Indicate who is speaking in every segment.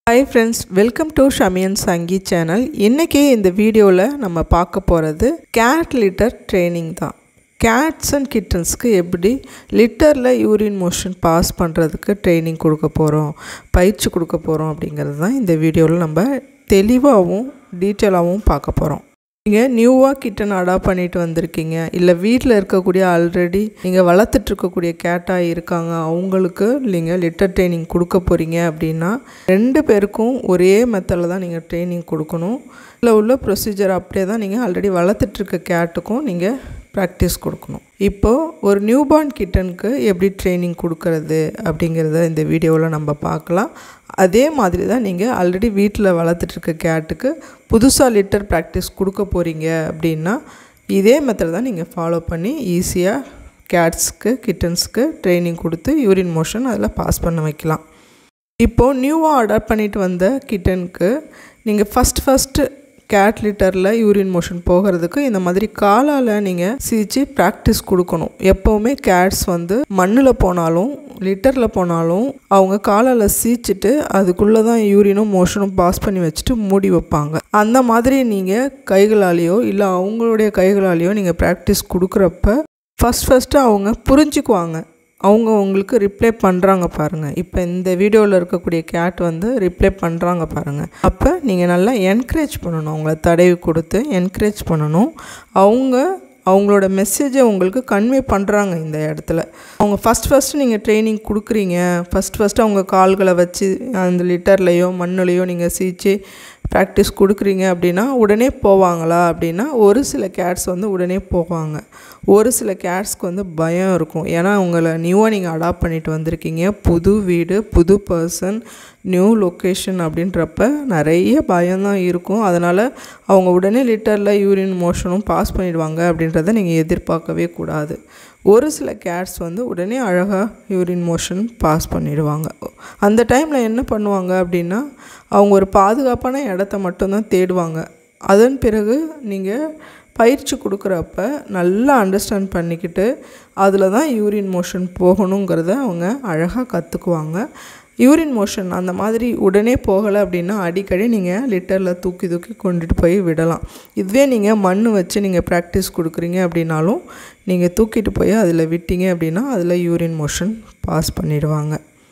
Speaker 1: hi friends welcome to ஷமியன் சங்கி channel இன்றைக்கி இந்த வீடியோவில் நம்ம பார்க்க போகிறது கேட் லிட்டர் ட்ரைனிங் தான் கேட்ஸ் அண்ட் கிட்டன்ஸ்க்கு எப்படி லிட்டரில் யூரின் மோஷன் பாஸ் பண்ணுறதுக்கு ட்ரைனிங் கொடுக்க போகிறோம் பயிற்சி கொடுக்க போகிறோம் அப்படிங்கிறது தான் இந்த வீடியோவில் நம்ம தெளிவாகவும் டீட்டெயிலாகவும் பார்க்க போகிறோம் நீங்கள் நியூவாக கிட்டன் அடாப்ட் பண்ணிட்டு வந்திருக்கீங்க இல்லை வீட்டில் இருக்கக்கூடிய ஆல்ரெடி நீங்கள் வளர்த்துட்டு இருக்கக்கூடிய கேட்டாக இருக்காங்க அவங்களுக்கு நீங்கள் லிட்டர் ட்ரைனிங் கொடுக்க போகிறீங்க அப்படின்னா ரெண்டு பேருக்கும் ஒரே மெத்தடில் தான் நீங்கள் ட்ரைனிங் கொடுக்கணும் இல்லை உள்ள ப்ரொசீஜர் அப்படியே தான் நீங்கள் ஆல்ரெடி வளர்த்துட்டு இருக்க கேட்டுக்கும் நீங்கள் ப்ராக்டிஸ் கொடுக்கணும் இப்போது ஒரு நியூபார்ன் கிட்டனுக்கு எப்படி ட்ரைனிங் கொடுக்கறது அப்படிங்கிறத இந்த வீடியோவில் நம்ம பார்க்கலாம் அதே மாதிரி தான் நீங்கள் ஆல்ரெடி வீட்டில் வளர்த்துட்ருக்க கேட்டுக்கு புதுசாக லிட்டர் ப்ராக்டிஸ் கொடுக்க போகிறீங்க அப்படின்னா இதே மெத்தட் தான் நீங்கள் ஃபாலோ பண்ணி ஈஸியாக கேட்ஸ்க்கு கிட்டன்ஸ்க்கு ட்ரைனிங் கொடுத்து யூரின் மோஷன் அதில் பாஸ் பண்ண வைக்கலாம் இப்போது நியூவாக ஆர்டர் பண்ணிட்டு வந்த கிட்டனுக்கு நீங்கள் ஃபஸ்ட் ஃபஸ்ட்டு கேட் லிட்டரில் யூரின் மோஷன் போகிறதுக்கு இந்த மாதிரி காலால் நீங்கள் சீச்சு ப்ராக்டிஸ் கொடுக்கணும் எப்போவுமே கேட்ஸ் வந்து மண்ணில் போனாலும் லிட்டரில் போனாலும் அவங்க காலால் சீச்சிட்டு அதுக்குள்ளே தான் யூரினும் மோஷனும் பாஸ் பண்ணி வச்சுட்டு மூடி வைப்பாங்க அந்த மாதிரி நீங்கள் கைகளாலேயோ இல்லை அவங்களுடைய கைகளாலேயோ நீங்கள் ப்ராக்டிஸ் கொடுக்குறப்ப ஃபஸ்ட் ஃபஸ்ட்டு அவங்க புரிஞ்சுக்குவாங்க அவங்க உங்களுக்கு ரிப்ளை பண்ணுறாங்க பாருங்கள் இப்போ இந்த வீடியோவில் இருக்கக்கூடிய கேட் வந்து ரிப்ளை பண்ணுறாங்க பாருங்கள் அப்போ நீங்கள் நல்லா என்கரேஜ் பண்ணணும் அவங்கள தடவி கொடுத்து என்கரேஜ் பண்ணணும் அவங்க அவங்களோட மெசேஜை உங்களுக்கு கன்வே பண்ணுறாங்க இந்த இடத்துல அவங்க ஃபஸ்ட் ஃபஸ்ட்டு நீங்கள் ட்ரைனிங் கொடுக்குறீங்க ஃபஸ்ட் ஃபஸ்ட்டு அவங்க கால்களை வச்சு அந்த லிட்டர்லேயோ மண்ணுலேயோ நீங்கள் சீச்சு ப்ராக்டிஸ் கொடுக்குறீங்க அப்படின்னா உடனே போவாங்களா அப்படின்னா ஒரு சில கேட்ஸ் வந்து உடனே போவாங்க ஒரு சில கேட்ஸ்க்கு வந்து பயம் இருக்கும் ஏன்னா உங்களை நியூவாக நீங்கள் அடாப்ட் பண்ணிட்டு வந்திருக்கீங்க புது வீடு புது பர்சன் நியூ லொக்கேஷன் அப்படின்றப்ப நிறைய பயம்தான் இருக்கும் அதனால் அவங்க உடனே லிட்டரில் யூரின் மோஷனும் பாஸ் பண்ணிடுவாங்க அப்படின்றத நீங்கள் எதிர்பார்க்கவே கூடாது ஒரு சில கேட்ஸ் வந்து உடனே அழகாக யூரின் மோஷன் பாஸ் பண்ணிடுவாங்க அந்த டைமில் என்ன பண்ணுவாங்க அப்படின்னா அவங்க ஒரு பாதுகாப்பான இடத்த மட்டும்தான் தேடுவாங்க அதன் பிறகு நீங்கள் பயிற்சி கொடுக்குறப்ப நல்லா அண்டர்ஸ்டாண்ட் பண்ணிக்கிட்டு அதில் தான் யூரின் மோஷன் போகணுங்கிறத அவங்க அழகாக கற்றுக்குவாங்க யூரின் மோஷன் அந்த மாதிரி உடனே போகலை அப்படின்னா அடிக்கடி நீங்கள் லிட்டரில் தூக்கி தூக்கி கொண்டுட்டு போய் விடலாம் இதுவே நீங்கள் மண் வச்சு நீங்கள் ப்ராக்டிஸ் கொடுக்குறீங்க அப்படின்னாலும் நீங்கள் தூக்கிட்டு போய் அதில் விட்டீங்க அப்படின்னா அதில் யூரின் மோஷன் பாஸ் பண்ணிடுவாங்க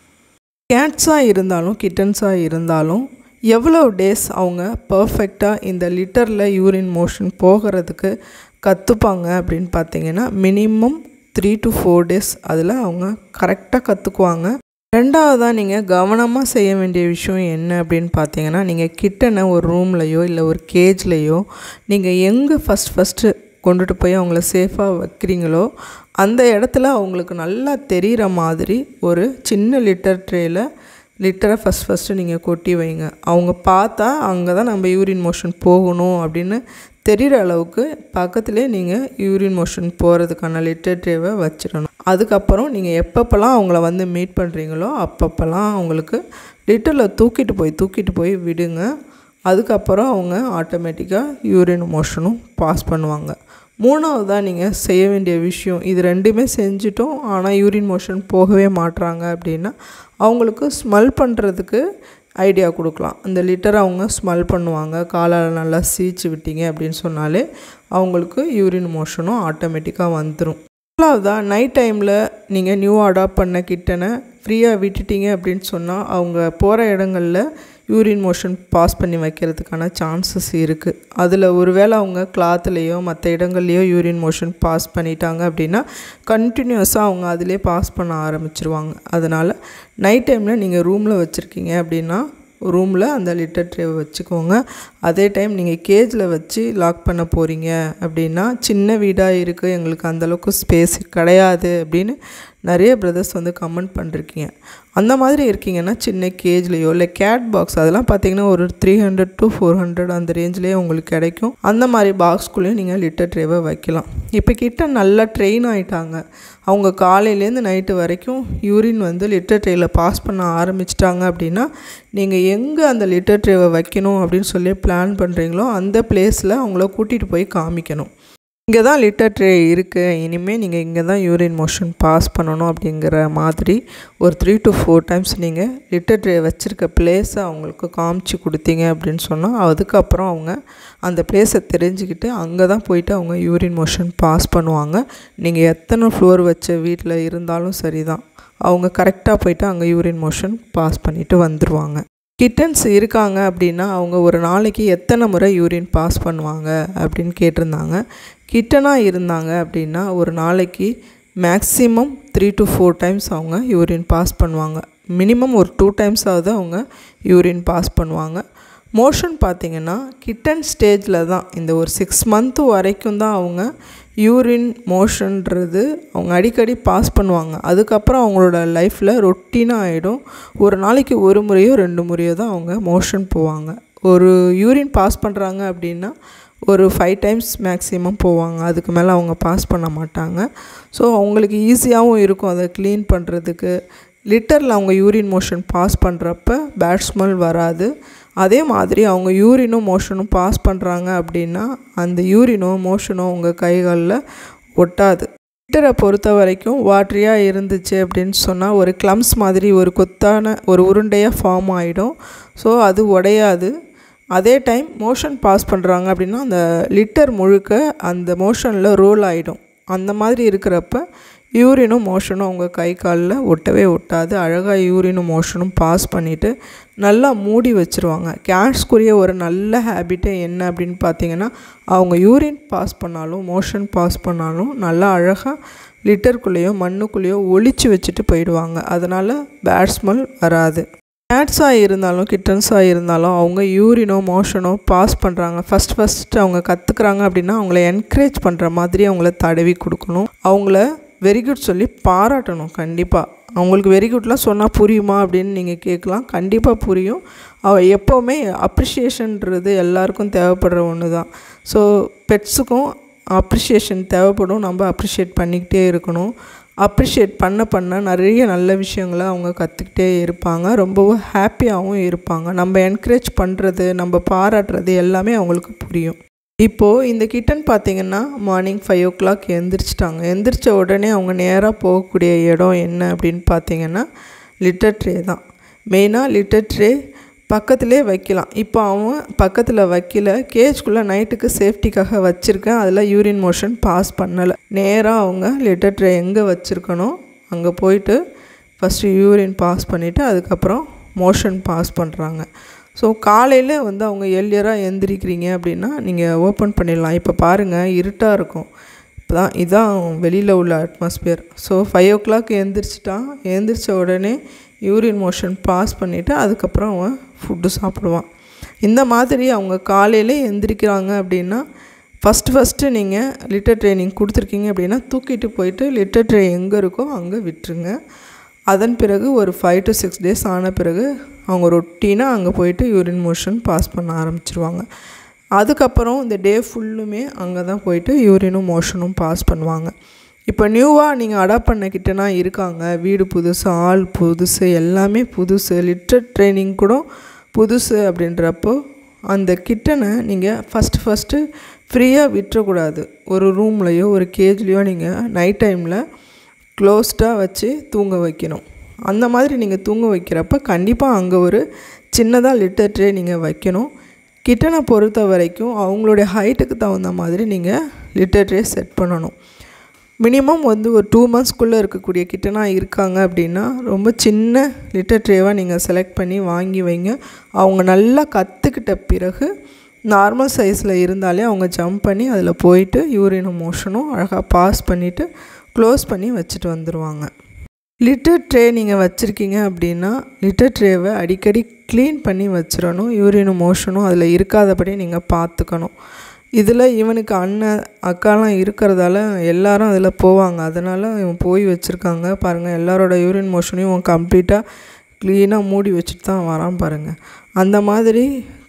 Speaker 1: கேட்ஸாக இருந்தாலும் கிட்டன்ஸாக இருந்தாலும் எவ்வளோ டேஸ் அவங்க பர்ஃபெக்டாக இந்த லிட்டரில் யூரின் மோஷன் போகிறதுக்கு கற்றுப்பாங்க அப்படின்னு பார்த்தீங்கன்னா minimum three to four days அதில் அவங்க கரெக்டாக கற்றுக்குவாங்க ரெண்டாவதாக நீங்கள் கவனமாக செய்ய வேண்டிய விஷயம் என்ன அப்படின்னு பார்த்தீங்கன்னா நீங்கள் கிட்டனை ஒரு ரூம்லையோ இல்லை ஒரு கேஜ்லேயோ நீங்கள் எங்கே ஃபஸ்ட் ஃபஸ்ட்டு கொண்டுட்டு போய் அவங்கள சேஃபாக வைக்கிறீங்களோ அந்த இடத்துல அவங்களுக்கு நல்லா தெரிகிற மாதிரி ஒரு சின்ன லிட்டர் ட்ரேயில் லிட்டரை ஃபஸ்ட் ஃபஸ்ட்டு நீங்கள் கொட்டி வைங்க அவங்க பார்த்தா அங்கே தான் நம்ம யூரின் மோஷன் போகணும் அப்படின்னு தெரிகிற அளவுக்கு பக்கத்துலேயே நீங்கள் யூரின் மோஷன் போகிறதுக்கான லிட்டர் ட்ரேவை வச்சிடணும் அதுக்கப்புறம் நீங்கள் எப்பப்போல்லாம் அவங்கள வந்து மீட் பண்ணுறீங்களோ அப்பப்போல்லாம் அவங்களுக்கு லிட்டரில் தூக்கிட்டு போய் தூக்கிட்டு போய் விடுங்க அதுக்கப்புறம் அவங்க ஆட்டோமேட்டிக்காக யூரின் மோஷனும் பாஸ் பண்ணுவாங்க மூணாவதாக நீங்கள் செய்ய வேண்டிய விஷயம் இது ரெண்டுமே செஞ்சிட்டோம் ஆனால் யூரின் மோஷன் போகவே மாட்டுறாங்க அப்படின்னா அவங்களுக்கு ஸ்மெல் பண்ணுறதுக்கு ஐடியா கொடுக்கலாம் அந்த லிட்டரை அவங்க ஸ்மெல் பண்ணுவாங்க காலால் நல்லா சீச்சு விட்டீங்க அப்படின்னு சொன்னாலே அவங்களுக்கு யூரின் மோஷனும் ஆட்டோமேட்டிக்காக வந்துடும் நாலாவதாக நைட் டைமில் நீங்கள் நியூ அடாப்ட் பண்ண கிட்டனை ஃப்ரீயாக விட்டுட்டீங்க அப்படின்னு சொன்னால் அவங்க போகிற இடங்களில் யூரின் மோஷன் பாஸ் பண்ணி வைக்கிறதுக்கான சான்சஸ் இருக்குது அதில் ஒருவேளை அவங்க கிளாத்துலேயோ மற்ற இடங்கள்லையோ யூரின் மோஷன் பாஸ் பண்ணிட்டாங்க அப்படின்னா கண்டினியூஸாக அவங்க அதிலே பாஸ் பண்ண ஆரம்பிச்சிருவாங்க அதனால் நைட் டைமில் நீங்கள் ரூமில் வச்சுருக்கீங்க அப்படின்னா ரூமில் அந்த லிட்டர் ட்ரேவை வச்சுக்கோங்க அதே டைம் நீங்கள் கேஜில் வச்சு லாக் பண்ண போகிறீங்க அப்படின்னா சின்ன வீடாக இருக்குது எங்களுக்கு அந்தளவுக்கு ஸ்பேஸ் கிடையாது அப்படின்னு நிறைய பிரதர்ஸ் வந்து கமெண்ட் பண்ணிருக்கீங்க அந்த மாதிரி இருக்கீங்கன்னா சின்ன கேஜ்லேயோ இல்லை கேட் பாக்ஸ் அதெல்லாம் பார்த்தீங்கன்னா ஒரு three hundred to four hundred அந்த ரேஞ்சிலேயே உங்களுக்கு கிடைக்கும் அந்த மாதிரி பாக்ஸ்குள்ளேயும் நீங்கள் லிட்டர் ட்ரேவை வைக்கலாம் இப்போ கிட்ட நல்லா ட்ரெயின் ஆகிட்டாங்க அவங்க காலையிலேருந்து நைட்டு வரைக்கும் யூரின் வந்து லிட்டர் ட்ரேயில் பாஸ் பண்ண ஆரம்பிச்சிட்டாங்க அப்படின்னா நீங்கள் எங்கே அந்த லிட்டர் ட்ரேவை வைக்கணும் அப்படின்னு சொல்லி பிளான் பண்ணுறீங்களோ அந்த பிளேஸில் அவங்கள கூட்டிகிட்டு போய் காமிக்கணும் இங்கே தான் லிட்டர் ட்ரே இருக்குது இனிமேல் நீங்கள் இங்கே தான் யூரின் மோஷன் பாஸ் பண்ணணும் அப்படிங்கிற மாதிரி ஒரு த்ரீ டு ஃபோர் டைம்ஸ் நீங்கள் லிட்டர் ட்ரே வச்சுருக்க பிளேஸை அவங்களுக்கு காமிச்சு கொடுத்தீங்க அப்படின்னு சொன்னால் அதுக்கப்புறம் அவங்க அந்த பிளேஸை தெரிஞ்சுக்கிட்டு அங்கே தான் போயிட்டு அவங்க யூரின் மோஷன் பாஸ் பண்ணுவாங்க நீங்கள் எத்தனை ஃப்ளோர் வச்ச வீட்டில் இருந்தாலும் சரி தான் அவங்க கரெக்டாக போயிட்டு அங்கே யூரின் மோஷன் பாஸ் பண்ணிவிட்டு வந்துடுவாங்க கிட்டன்ஸ் இருக்காங்க அப்படின்னா அவங்க ஒரு நாளைக்கு எத்தனை முறை யூரின் பாஸ் பண்ணுவாங்க அப்படின்னு கேட்டிருந்தாங்க கிட்டனாக இருந்தாங்க அப்படின்னா ஒரு நாளைக்கு maximum three to four times அவங்க யூரின் பாஸ் பண்ணுவாங்க மினிமம் ஒரு டூ டைம்ஸாவது அவங்க யூரின் பாஸ் பண்ணுவாங்க மோஷன் பார்த்திங்கன்னா கிட்டன் ஸ்டேஜில் தான் இந்த ஒரு சிக்ஸ் மந்த்து வரைக்கும் தான் அவங்க யூரின் மோஷன்றது அவங்க அடிக்கடி பாஸ் பண்ணுவாங்க அதுக்கப்புறம் அவங்களோட லைஃப்பில் ரொட்டீனாக ஆகிடும் ஒரு நாளைக்கு ஒரு முறையோ ரெண்டு முறையோ தான் அவங்க மோஷன் போவாங்க ஒரு யூரின் பாஸ் பண்ணுறாங்க அப்படின்னா ஒரு ஃபைவ் டைம்ஸ் மேக்ஸிமம் போவாங்க அதுக்கு மேலே அவங்க பாஸ் பண்ண மாட்டாங்க ஸோ அவங்களுக்கு ஈஸியாகவும் இருக்கும் அதை க்ளீன் பண்ணுறதுக்கு லிட்டரில் அவங்க யூரின் மோஷன் பாஸ் பண்ணுறப்ப பேட் ஸ்மெல் வராது அதே மாதிரி அவங்க யூரினும் மோஷனும் பாஸ் பண்ணுறாங்க அப்படின்னா அந்த யூரினும் மோஷனும் உங்கள் கைகளில் ஒட்டாது லிட்டரை பொறுத்த வரைக்கும் வாட்ரியாக இருந்துச்சு அப்படின்னு சொன்னால் ஒரு க்ளம்ஸ் மாதிரி ஒரு கொத்தான ஒரு உருண்டையாக ஃபார்ம் ஆகிடும் ஸோ அது உடையாது அதே டைம் மோஷன் பாஸ் பண்ணுறாங்க அப்படின்னா அந்த லிட்டர் முழுக்க அந்த மோஷனில் ரோல் ஆகிடும் அந்த மாதிரி இருக்கிறப்ப யூரினும் மோஷனும் அவங்க கை காலில் ஒட்டவே ஒட்டாது அழகாக யூரினும் மோஷனும் பாஸ் பண்ணிவிட்டு நல்லா மூடி வச்சுருவாங்க கேட்ஸ்க்குரிய ஒரு நல்ல ஹேபிட்டே என்ன அப்படின்னு பார்த்தீங்கன்னா அவங்க யூரின் பாஸ் பண்ணாலும் மோஷன் பாஸ் பண்ணாலும் நல்லா அழகாக லிட்டருக்குள்ளேயோ மண்ணுக்குள்ளேயோ ஒழிச்சு வச்சுட்டு போயிடுவாங்க அதனால் பேட் ஸ்மெல் வராது கேட்ஸாக இருந்தாலும் கிட்டன்ஸாக இருந்தாலும் அவங்க யூரினோ மோஷனோ பாஸ் பண்ணுறாங்க ஃபஸ்ட் ஃபஸ்ட் அவங்க கற்றுக்குறாங்க அப்படின்னா அவங்கள என்கரேஜ் பண்ணுற மாதிரி அவங்கள தடவி கொடுக்கணும் அவங்கள வெரி குட் சொல்லி பாராட்டணும் கண்டிப்பாக அவங்களுக்கு வெரி குட்லாம் சொன்னால் புரியுமா அப்படின்னு நீங்கள் கேட்கலாம் கண்டிப்பாக புரியும் அவ எப்போவுமே அப்ரிஷியேஷன்றது எல்லாருக்கும் தேவைப்படுற ஒன்று தான் ஸோ பெட்ஸுக்கும் அப்ரிஷியேஷன் தேவைப்படும் நம்ம அப்ரிஷியேட் பண்ணிக்கிட்டே இருக்கணும் அப்ரிஷியேட் பண்ண பண்ண நிறைய நல்ல விஷயங்களை அவங்க கற்றுக்கிட்டே இருப்பாங்க ரொம்பவும் ஹாப்பியாகவும் இருப்பாங்க நம்ம என்கரேஜ் பண்ணுறது நம்ம பாராட்டுறது எல்லாமே அவங்களுக்கு புரியும் இப்போது இந்த கிட்டன் பார்த்திங்கன்னா மார்னிங் ஃபைவ் ஓ கிளாக் எந்திரிச்சிட்டாங்க எந்திரிச்ச உடனே அவங்க நேராக போகக்கூடிய இடம் என்ன அப்படின்னு பார்த்தீங்கன்னா லிட்டர் ட்ரே தான் மெயினாக லிட்டர் ட்ரே பக்கத்துலேயே வைக்கலாம் இப்போ அவன் பக்கத்தில் வைக்கல கேஜ்குள்ளே நைட்டுக்கு சேஃப்டிக்காக வச்சுருக்கேன் அதில் யூரின் மோஷன் பாஸ் பண்ணலை நேராக அவங்க லிட்டர் ட்ரே எங்கே வச்சுருக்கணும் அங்கே போயிட்டு ஃபஸ்ட்டு யூரின் பாஸ் பண்ணிவிட்டு அதுக்கப்புறம் மோஷன் பாஸ் பண்ணுறாங்க ஸோ காலையில் வந்து அவங்க எல்லியராக எந்திரிக்கிறீங்க அப்படின்னா நீங்கள் ஓப்பன் பண்ணிடலாம் இப்போ பாருங்கள் இருட்டாக இருக்கும் இப்போ தான் இதுதான் வெளியில் உள்ள atmosphere so five o'clock எழுந்திரிச்சிட்டான் எழுந்திரிச்ச உடனே யூரின் மோஷன் பாஸ் பண்ணிவிட்டு அதுக்கப்புறம் அவன் ஃபுட்டு சாப்பிடுவான் இந்த மாதிரி அவங்க காலையில் எந்திரிக்கிறாங்க அப்படின்னா ஃபஸ்ட்டு ஃபஸ்ட்டு நீங்கள் லிட்டர் ட்ரைனிங் கொடுத்துருக்கீங்க அப்படின்னா தூக்கிட்டு போயிட்டு லிட்டர் ட்ரை எங்கே இருக்கோ அங்கே விட்டுருங்க அதன் பிறகு ஒரு ஃபைவ் டு சிக்ஸ் டேஸ் ஆன பிறகு அவங்க ரொட்டீனாக அங்கே போயிட்டு யூரின் மோஷன் பாஸ் பண்ண ஆரம்பிச்சிருவாங்க அதுக்கப்புறம் இந்த டே ஃபுல்லுமே அங்கே தான் போயிட்டு யூரினும் மோஷனும் பாஸ் பண்ணுவாங்க இப்போ நியூவாக நீங்கள் அடாப்ட் பண்ண கிட்டனா இருக்காங்க வீடு புதுசு ஆள் புதுசு எல்லாமே புதுசு லிட்டர் ட்ரைனிங் கூட புதுசு அப்படின்றப்போ அந்த கிட்டனை நீங்கள் ஃபஸ்ட்டு ஃபஸ்ட்டு ஃப்ரீயாக விட்டுறக்கூடாது ஒரு ரூம்லேயோ ஒரு கேஜ்லேயோ நீங்கள் நைட் டைமில் க்ளோஸ்டாக வச்சு தூங்க வைக்கணும் அந்த மாதிரி நீங்கள் தூங்க வைக்கிறப்ப கண்டிப்பாக அங்கே ஒரு சின்னதாக லிட்டர் ட்ரே நீங்கள் வைக்கணும் கிட்டனை பொறுத்த வரைக்கும் அவங்களுடைய ஹைட்டுக்கு தகுந்த மாதிரி நீங்கள் லிட்டர் ட்ரே செட் பண்ணணும் மினிமம் வந்து ஒரு டூ மந்த்ஸ்க்குள்ளே இருக்கக்கூடிய கிட்டனாக இருக்காங்க அப்படின்னா ரொம்ப சின்ன லிட்டர் ட்ரேவாக நீங்கள் செலக்ட் பண்ணி வாங்கி வைங்க அவங்க நல்லா கற்றுக்கிட்ட பிறகு நார்மல் சைஸில் இருந்தாலே அவங்க ஜம்ப் பண்ணி அதில் போயிட்டு யூரினும் மோஷனும் அழகாக பாஸ் பண்ணிவிட்டு க்ளோஸ் பண்ணி வச்சுட்டு வந்துடுவாங்க லிட்டர் ட்ரே நீங்கள் வச்சுருக்கீங்க அப்படின்னா லிட்டர் ட்ரேவை அடிக்கடி க்ளீன் பண்ணி வச்சிடணும் யூரினும் மோஷனும் அதில் இருக்காதபடி நீங்கள் பார்த்துக்கணும் இதில் இவனுக்கு அண்ணன் அக்காலாம் இருக்கிறதால எல்லாரும் அதில் போவாங்க அதனால் இவன் போய் வச்சுருக்காங்க பாருங்கள் எல்லாரோட யூரின் மோஷனையும் இவன் கம்ப்ளீட்டாக க்ளீனாக மூடி வச்சுட்டு தான் வரான் பாருங்கள் அந்த மாதிரி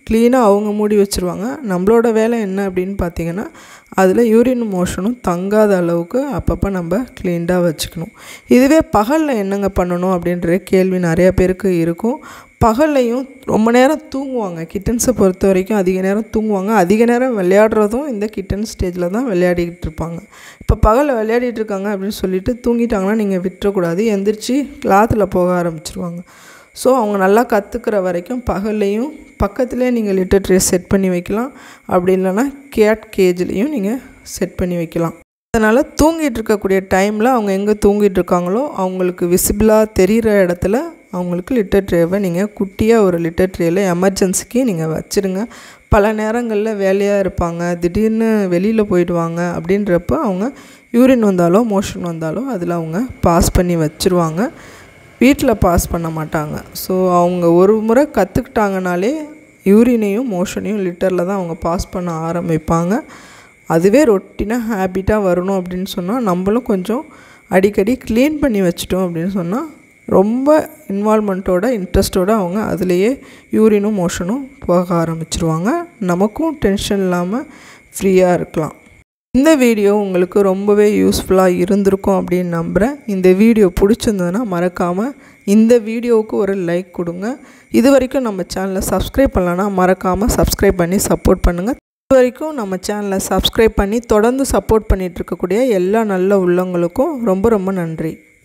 Speaker 1: க்ளீனாக அவங்க மூடி வச்சுருவாங்க நம்மளோட வேலை என்ன அப்படின்னு பார்த்தீங்கன்னா அதில் யூரின் மோஷனும் தங்காத அளவுக்கு அப்பப்போ நம்ம க்ளீன்டாக வச்சுக்கணும் இதுவே பகலில் என்னங்க பண்ணணும் அப்படின்ற கேள்வி நிறையா பேருக்கு இருக்கும் பகல்லையும் ரொம்ப நேரம் தூங்குவாங்க கிட்டன்ஸை பொறுத்த வரைக்கும் அதிக நேரம் தூங்குவாங்க அதிக நேரம் விளையாடுறதும் இந்த கிட்டன் ஸ்டேஜில் தான் விளையாடிக்கிட்டு இருப்பாங்க இப்போ பகலில் விளையாடிட்டு இருக்காங்க அப்படின்னு சொல்லிட்டு தூங்கிட்டாங்கன்னா நீங்கள் விட்டுறக்கூடாது எந்திரிச்சு கிளாத்தில் போக ஆரம்பிச்சிருவாங்க ஸோ அவங்க நல்லா கற்றுக்கிற வரைக்கும் பகல்லையும் பக்கத்துலேயே நீங்கள் லிட்டர் ட்ரே செட் பண்ணி வைக்கலாம் அப்படி இல்லைன்னா கேட் கேஜ்லேயும் நீங்கள் செட் பண்ணி வைக்கலாம் அதனால் தூங்கிட்டு இருக்கக்கூடிய டைமில் அவங்க எங்கே தூங்கிட்டு இருக்காங்களோ அவங்களுக்கு விசிபிளாக தெரிகிற இடத்துல அவங்களுக்கு லிட்டர் ட்ரேவை நீங்கள் குட்டியாக ஒரு லிட்டர் ட்ரேயில் எமர்ஜென்சிக்கு நீங்கள் வச்சுருங்க பல நேரங்களில் வேலையாக இருப்பாங்க திடீர்னு வெளியில் போயிடுவாங்க அப்படின்றப்ப அவங்க யூரின் வந்தாலோ மோஷன் வந்தாலோ அதில் அவங்க பாஸ் பண்ணி வச்சுருவாங்க வீட்டில் பாஸ் பண்ண மாட்டாங்க ஸோ அவங்க ஒரு முறை கற்றுக்கிட்டாங்கனாலே யூரினையும் மோஷனையும் லிட்டரில் தான் அவங்க பாஸ் பண்ண ஆரம்பிப்பாங்க அதுவே ரொட்டினாக ஹேபிட்டாக வரணும் அப்படின்னு சொன்னால் நம்மளும் கொஞ்சம் அடிக்கடி க்ளீன் பண்ணி வச்சிட்டோம் அப்படின்னு சொன்னால் ரொம்ப இன்வால்மெண்ட்டோட இன்ட்ரெஸ்ட்டோடு அவங்க அதுலேயே யூரினும் மோஷனும் போக ஆரம்பிச்சிருவாங்க நமக்கும் டென்ஷன் இல்லாமல் ஃப்ரீயாக இருக்கலாம் இந்த வீடியோ உங்களுக்கு ரொம்பவே யூஸ்ஃபுல்லாக இருந்திருக்கும் அப்படின்னு நம்புகிறேன் இந்த வீடியோ பிடிச்சிருந்ததுன்னா மறக்காமல் இந்த வீடியோவுக்கு ஒரு லைக் கொடுங்க இது வரைக்கும் நம்ம சேனலை சப்ஸ்கிரைப் பண்ணலன்னா மறக்காமல் சப்ஸ்கிரைப் பண்ணி சப்போர்ட் பண்ணுங்கள் இது வரைக்கும் நம்ம சேனலை சப்ஸ்கிரைப் பண்ணி தொடர்ந்து சப்போர்ட் பண்ணிகிட்டு இருக்கக்கூடிய எல்லா நல்ல உள்ளவங்களுக்கும் ரொம்ப ரொம்ப நன்றி